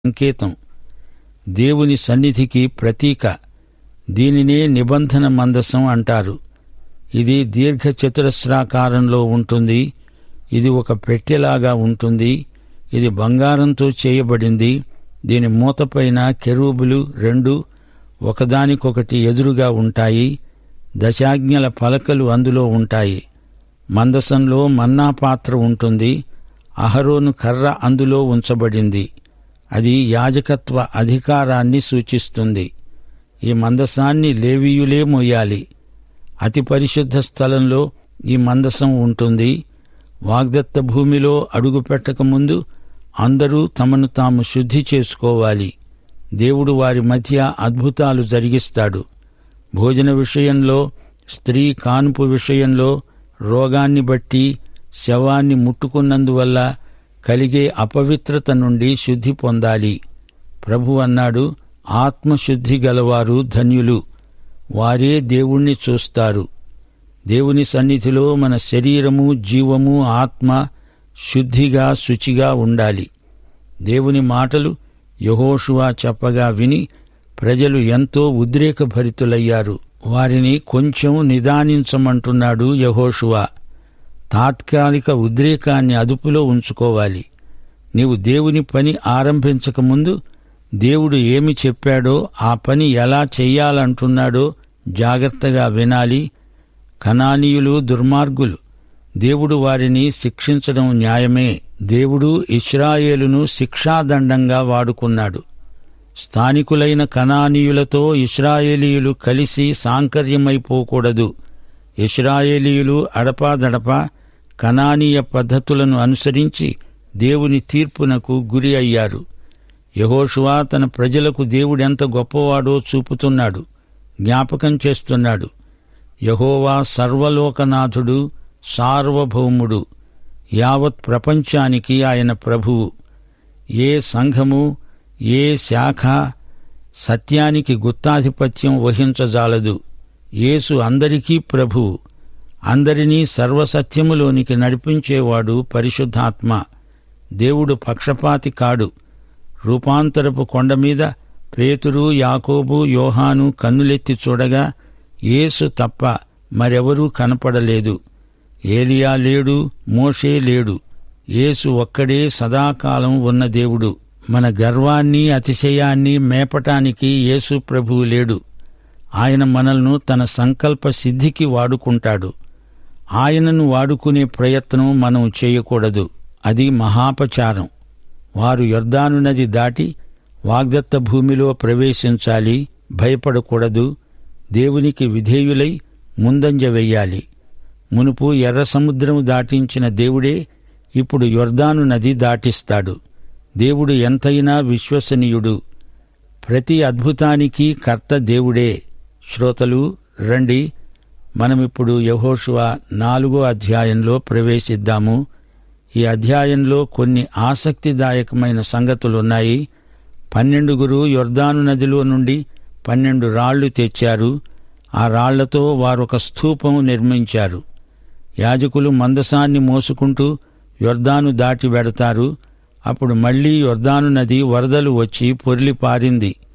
సంకేతం దేవుని సన్నిధికి ప్రతీక దీనినే నిబంధన మందసం అంటారు ఇది దీర్ఘ చతురస్రాకారంలో ఉంటుంది ఇది ఒక పెట్టెలాగా ఉంటుంది ఇది బంగారంతో చేయబడింది దీని మూతపైన కెరూబులు రెండు ఒకదానికొకటి ఎదురుగా ఉంటాయి దశాజ్ఞల పలకలు అందులో ఉంటాయి మందసంలో మన్నా పాత్ర ఉంటుంది అహరోను కర్ర అందులో ఉంచబడింది అది యాజకత్వ అధికారాన్ని సూచిస్తుంది ఈ మందసాన్ని లేవీయులే మోయాలి అతి పరిశుద్ధ స్థలంలో ఈ మందసం ఉంటుంది వాగ్దత్త భూమిలో అడుగుపెట్టకముందు అందరూ తమను తాము శుద్ధి చేసుకోవాలి దేవుడు వారి మధ్య అద్భుతాలు జరిగిస్తాడు భోజన విషయంలో స్త్రీ కానుపు విషయంలో రోగాన్ని బట్టి శవాన్ని ముట్టుకున్నందువల్ల కలిగే అపవిత్రత నుండి శుద్ధి పొందాలి ప్రభు అన్నాడు ఆత్మశుద్ధి గలవారు ధన్యులు వారే దేవుణ్ణి చూస్తారు దేవుని సన్నిధిలో మన శరీరము జీవము ఆత్మ శుద్ధిగా శుచిగా ఉండాలి దేవుని మాటలు యహోషువా చెప్పగా విని ప్రజలు ఎంతో ఉద్రేకభరితులయ్యారు వారిని కొంచెం నిదానించమంటున్నాడు యహోషువా తాత్కాలిక ఉద్రేకాన్ని అదుపులో ఉంచుకోవాలి నీవు దేవుని పని ఆరంభించకముందు దేవుడు ఏమి చెప్పాడో ఆ పని ఎలా చెయ్యాలంటున్నాడో జాగ్రత్తగా వినాలి కనానీయులు దుర్మార్గులు దేవుడు వారిని శిక్షించడం న్యాయమే దేవుడు ఇస్రాయేలును శిక్షాదండంగా వాడుకున్నాడు స్థానికులైన కనానీయులతో ఇస్రాయేలీయులు కలిసి సాంకర్యమైపోకూడదు ఇస్రాయేలీయులు అడపాదడపా కనానీయ పద్ధతులను అనుసరించి దేవుని తీర్పునకు గురి అయ్యారు యహోషువా తన ప్రజలకు దేవుడెంత గొప్పవాడో చూపుతున్నాడు జ్ఞాపకం చేస్తున్నాడు యహోవా సర్వలోకనాథుడు సార్వభౌముడు యావత్ ప్రపంచానికి ఆయన ప్రభువు ఏ సంఘము ఏ శాఖ సత్యానికి గుత్తాధిపత్యం వహించజాలదు యేసు అందరికీ ప్రభువు అందరినీ సర్వసత్యములోనికి నడిపించేవాడు పరిశుద్ధాత్మ దేవుడు పక్షపాతి కాడు రూపాంతరపు కొండ మీద పేతురు యాకోబు యోహాను కన్నులెత్తి చూడగా యేసు తప్ప మరెవరూ కనపడలేదు ఏలియా లేడు మోషే లేడు యేసు ఒక్కడే సదాకాలం ఉన్న దేవుడు మన గర్వాన్ని అతిశయాన్ని మేపటానికి యేసు ప్రభువు లేడు ఆయన మనల్ని తన సంకల్ప సిద్ధికి వాడుకుంటాడు ఆయనను వాడుకునే ప్రయత్నం మనం చేయకూడదు అది మహాపచారం వారు యొర్దాను నది దాటి వాగ్దత్త భూమిలో ప్రవేశించాలి భయపడకూడదు దేవునికి విధేయులై ముందంజ వెయ్యాలి మునుపు ఎర్ర సముద్రం దాటించిన దేవుడే ఇప్పుడు యొర్దాను నది దాటిస్తాడు దేవుడు ఎంతైనా విశ్వసనీయుడు ప్రతి అద్భుతానికి కర్త దేవుడే శ్రోతలు రండి మనమిప్పుడు యహోషువ నాలుగో అధ్యాయంలో ప్రవేశిద్దాము ఈ అధ్యాయంలో కొన్ని ఆసక్తిదాయకమైన సంగతులున్నాయి పన్నెండుగురు యొర్దాను నదిలో నుండి పన్నెండు రాళ్లు తెచ్చారు ఆ రాళ్లతో వారొక స్థూపం నిర్మించారు యాజకులు మందసాన్ని మోసుకుంటూ యొర్దాను దాటి వెడతారు అప్పుడు మళ్లీ యొర్దాను నది వరదలు వచ్చి పొర్లి పారింది